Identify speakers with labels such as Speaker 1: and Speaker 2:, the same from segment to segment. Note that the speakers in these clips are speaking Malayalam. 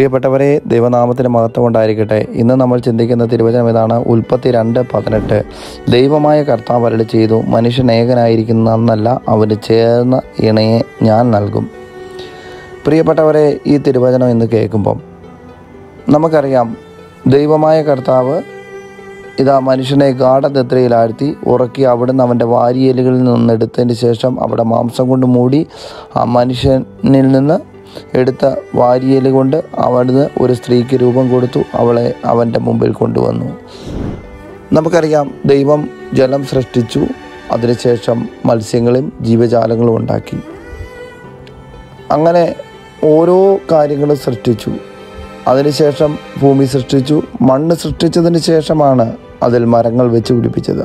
Speaker 1: പ്രിയപ്പെട്ടവരെ ദൈവനാമത്തിന് മഹത്വം ഉണ്ടായിരിക്കട്ടെ ഇന്ന് നമ്മൾ ചിന്തിക്കുന്ന തിരുവചനം ഇതാണ് ഉൽപ്പത്തി രണ്ട് പതിനെട്ട് ദൈവമായ കർത്താവ് അരളി ചെയ്തു മനുഷ്യൻ ഏകനായിരിക്കുന്നല്ല അവന് ചേർന്ന ഇണയെ ഞാൻ നൽകും പ്രിയപ്പെട്ടവരെ ഈ തിരുവചനം ഇന്ന് കേൾക്കുമ്പം നമുക്കറിയാം ദൈവമായ കർത്താവ് ഇതാ മനുഷ്യനെ ഗാഠനിദ്രയിലാഴ്ത്തി ഉറക്കി അവിടുന്ന് അവൻ്റെ വാരിയലുകളിൽ നിന്ന് എടുത്തതിന് ശേഷം അവിടെ മാംസം കൊണ്ട് മൂടി ആ മനുഷ്യനിൽ നിന്ന് എടുത്ത വാരിയല് കൊണ്ട് അവിടുന്ന് ഒരു സ്ത്രീക്ക് രൂപം കൊടുത്തു അവളെ അവൻ്റെ മുമ്പിൽ കൊണ്ടുവന്നു നമുക്കറിയാം ദൈവം ജലം സൃഷ്ടിച്ചു അതിനുശേഷം മത്സ്യങ്ങളും ജീവജാലങ്ങളും ഉണ്ടാക്കി അങ്ങനെ ഓരോ കാര്യങ്ങളും സൃഷ്ടിച്ചു അതിനുശേഷം ഭൂമി സൃഷ്ടിച്ചു മണ്ണ് സൃഷ്ടിച്ചതിന് ശേഷമാണ് അതിൽ മരങ്ങൾ വെച്ച് പിടിപ്പിച്ചത്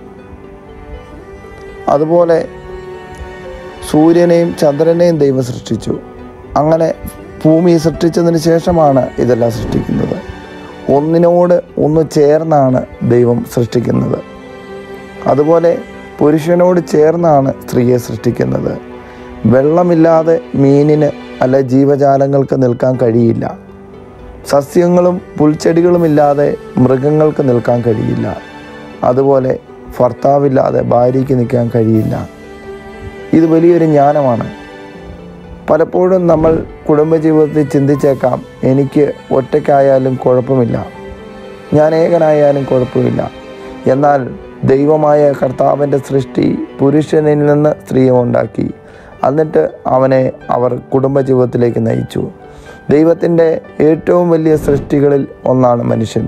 Speaker 1: അതുപോലെ സൂര്യനെയും ചന്ദ്രനെയും ദൈവം സൃഷ്ടിച്ചു അങ്ങനെ ഭൂമി സൃഷ്ടിച്ചതിന് ശേഷമാണ് ഇതെല്ലാം സൃഷ്ടിക്കുന്നത് ഒന്നിനോട് ഒന്ന് ചേർന്നാണ് ദൈവം സൃഷ്ടിക്കുന്നത് അതുപോലെ പുരുഷനോട് ചേർന്നാണ് സ്ത്രീയെ സൃഷ്ടിക്കുന്നത് വെള്ളമില്ലാതെ മീനിന് അല്ല ജീവജാലങ്ങൾക്ക് നിൽക്കാൻ കഴിയില്ല സസ്യങ്ങളും പുൽച്ചെടികളുമില്ലാതെ മൃഗങ്ങൾക്ക് നിൽക്കാൻ കഴിയില്ല അതുപോലെ ഭർത്താവില്ലാതെ ഭാര്യയ്ക്ക് നിൽക്കാൻ കഴിയില്ല ഇത് വലിയൊരു ജ്ഞാനമാണ് പലപ്പോഴും നമ്മൾ കുടുംബജീവിതത്തിൽ ചിന്തിച്ചേക്കാം എനിക്ക് ഒറ്റയ്ക്കായാലും കുഴപ്പമില്ല ഞാൻ ഏകനായാലും കുഴപ്പമില്ല എന്നാൽ ദൈവമായ കർത്താവിൻ്റെ സൃഷ്ടി പുരുഷനിൽ നിന്ന് സ്ത്രീയെ ഉണ്ടാക്കി എന്നിട്ട് അവനെ അവർ കുടുംബജീവിതത്തിലേക്ക് നയിച്ചു ദൈവത്തിൻ്റെ ഏറ്റവും വലിയ സൃഷ്ടികളിൽ ഒന്നാണ് മനുഷ്യൻ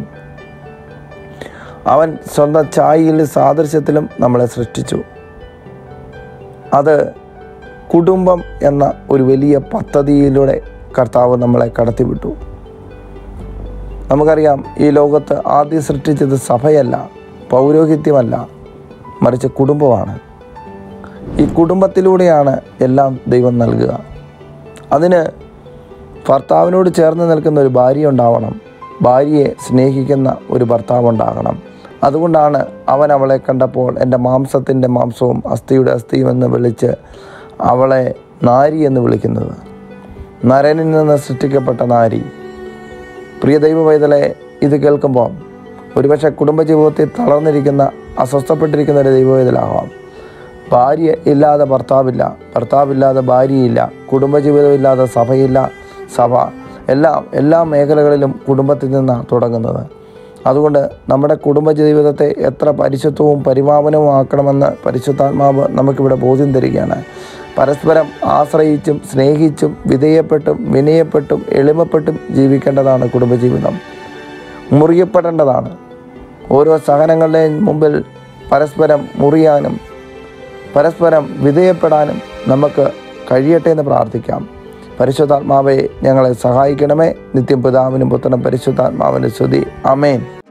Speaker 1: അവൻ സ്വന്തം ഛായയിലും സാദൃശ്യത്തിലും നമ്മളെ സൃഷ്ടിച്ചു അത് കുടുംബം എന്ന ഒരു വലിയ പദ്ധതിയിലൂടെ കർത്താവ് നമ്മളെ കടത്തിവിട്ടു നമുക്കറിയാം ഈ ലോകത്ത് ആദ്യം സൃഷ്ടിച്ചത് സഭയല്ല പൗരോഹിത്യമല്ല മറിച്ച് കുടുംബമാണ് ഈ കുടുംബത്തിലൂടെയാണ് എല്ലാം ദൈവം നൽകുക അതിന് ഭർത്താവിനോട് ചേർന്ന് നിൽക്കുന്ന ഒരു ഭാര്യ ഉണ്ടാവണം ഭാര്യയെ സ്നേഹിക്കുന്ന ഒരു ഭർത്താവ് ഉണ്ടാകണം അതുകൊണ്ടാണ് അവൻ അവളെ കണ്ടപ്പോൾ എൻ്റെ മാംസത്തിൻ്റെ മാംസവും അസ്ഥിയുടെ അസ്ഥിയും എന്ന് വിളിച്ച് അവളെ നാരി എന്ന് വിളിക്കുന്നത് നരനിൽ നിന്ന് സൃഷ്ടിക്കപ്പെട്ട നാരി പ്രിയ ദൈവ പൈതലെ ഇത് കേൾക്കുമ്പോൾ ഒരുപക്ഷെ കുടുംബജീവിതത്തിൽ തളർന്നിരിക്കുന്ന അസ്വസ്ഥപ്പെട്ടിരിക്കുന്ന ഒരു ദൈവവേദലാകാം ഭാര്യ ഇല്ലാതെ ഭർത്താവില്ല ഭർത്താവില്ലാതെ ഭാര്യയില്ല കുടുംബജീവിതമില്ലാതെ സഭയില്ല സഭ എല്ലാം എല്ലാ മേഖലകളിലും കുടുംബത്തിൽ നിന്നാണ് തുടങ്ങുന്നത് അതുകൊണ്ട് നമ്മുടെ കുടുംബജീവിതത്തെ എത്ര പരിശുദ്ധവും പരിപാവനവും ആക്കണമെന്ന് പരിശുദ്ധാത്മാവ് നമുക്കിവിടെ ബോധ്യം തരികയാണ് പരസ്പരം ആശ്രയിച്ചും സ്നേഹിച്ചും വിധേയപ്പെട്ടും വിനയപ്പെട്ടും എളിമപ്പെട്ടും ജീവിക്കേണ്ടതാണ് കുടുംബജീവിതം മുറിയപ്പെടേണ്ടതാണ് ഓരോ സഹനങ്ങളുടെയും മുമ്പിൽ പരസ്പരം മുറിയാനും പരസ്പരം വിധേയപ്പെടാനും നമുക്ക് കഴിയട്ടെ എന്ന് പ്രാർത്ഥിക്കാം പരിശുദ്ധാത്മാവെ ഞങ്ങളെ സഹായിക്കണമേ നിത്യം പിതാവിനും പുത്രനും പരിശുദ്ധാത്മാവിനും സ്തുതി അമേൻ